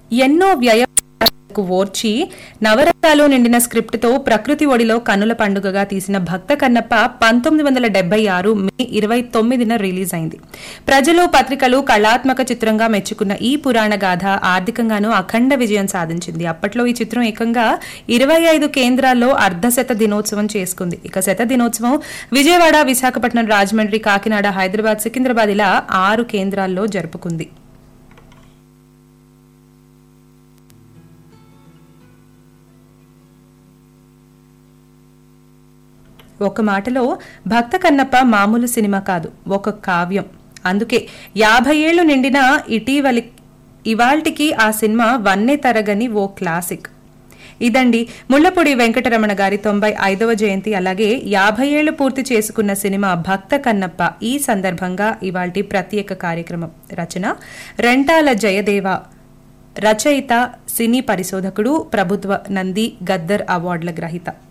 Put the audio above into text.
ఎన్నో వ్యయ కు ఓర్చి నవరసాలు నిండిన స్క్రిప్ట్తో ప్రకృతి ఒడిలో కన్నుల పండుగగా తీసిన భక్త కన్నప్ప పంతొమ్మిది వందల డెబ్బై ఆరు మే ఇరవై తొమ్మిదిన రిలీజ్ అయింది ప్రజలు పత్రికలు కళాత్మక చిత్రంగా మెచ్చుకున్న ఈ పురాణ గాథ ఆర్థికంగానూ అఖండ విజయం సాధించింది అప్పట్లో ఈ చిత్రం ఏకంగా ఇరవై ఐదు కేంద్రాల్లో అర్ధశత దినోత్సవం చేసుకుంది ఇక శత దినోత్సవం విజయవాడ విశాఖపట్నం రాజమండ్రి కాకినాడ హైదరాబాద్ సికింద్రాబాద్ ఇలా ఆరు కేంద్రాల్లో జరుపుకుంది ఒక మాటలో భక్త కన్నప్ప మామూలు సినిమా కాదు ఒక కావ్యం అందుకే యాభై ఏళ్లు నిండిన ఇటీవలి ఇవాల్టికి ఆ సినిమా వన్నే తరగని ఓ క్లాసిక్ ఇదండి ముళ్లపూడి వెంకటరమణ గారి తొంభై ఐదవ జయంతి అలాగే యాభై ఏళ్లు పూర్తి చేసుకున్న సినిమా భక్త కన్నప్ప ఈ సందర్భంగా ఇవాల్టి ప్రత్యేక కార్యక్రమం రచన రెంటాల జయదేవ రచయిత సినీ పరిశోధకుడు ప్రభుత్వ నంది గద్దర్ అవార్డుల గ్రహీత